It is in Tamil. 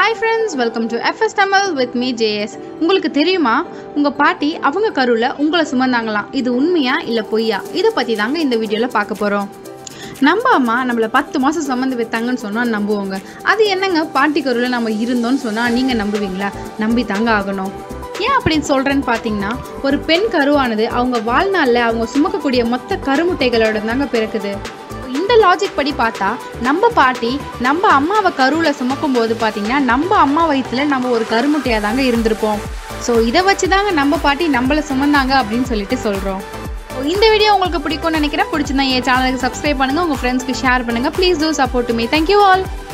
hi friends welcome to FS Tamil with me JS உங்களுக்கு தெரியுமா உங்கள் பாட்டி அவங்க கருவில் உங்களை சுமந்தாங்களாம் இது உண்மையா இல்லை பொய்யா இதை பற்றி தாங்க இந்த வீடியோவில் பார்க்க போகிறோம் நம்ம அம்மா நம்மளை பத்து மாதம் சுமந்து வைத்தாங்கன்னு சொன்னால் நம்புவோங்க அது என்னங்க பாட்டி கருவில் நம்ம இருந்தோம்னு சொன்னால் நீங்கள் நம்புவீங்களா நம்பி தாங்க ஆகணும் ஏன் அப்படின்னு சொல்கிறேன்னு பார்த்தீங்கன்னா ஒரு பெண் கருவானது அவங்க வாழ்நாளில் அவங்க சுமக்கக்கூடிய மொத்த கருமுட்டைகளோட தாங்க பிறக்குது இந்த லாஜிக் படி பார்த்தா நம்ம பாட்டி நம்ம அம்மாவை கருவில் சுமக்கும் போது பார்த்தீங்கன்னா நம்ம அம்மா வயிற்றுல நம்ம ஒரு கருமுட்டையாக தாங்க இருந்திருப்போம் ஸோ இதை வச்சு தாங்க நம்ம பாட்டி நம்மளை சுமந்தாங்க அப்படின்னு சொல்லிட்டு சொல்கிறோம் இந்த வீடியோ உங்களுக்கு பிடிக்கும்னு நினைக்கிறேன் பிடிச்சிருந்தா என் சேனலுக்கு சப்ஸ்கிரைப் பண்ணுங்கள் உங்கள் ஃப்ரெண்ட்ஸ்க்கு ஷேர் பண்ணுங்கள் please do support me thank you all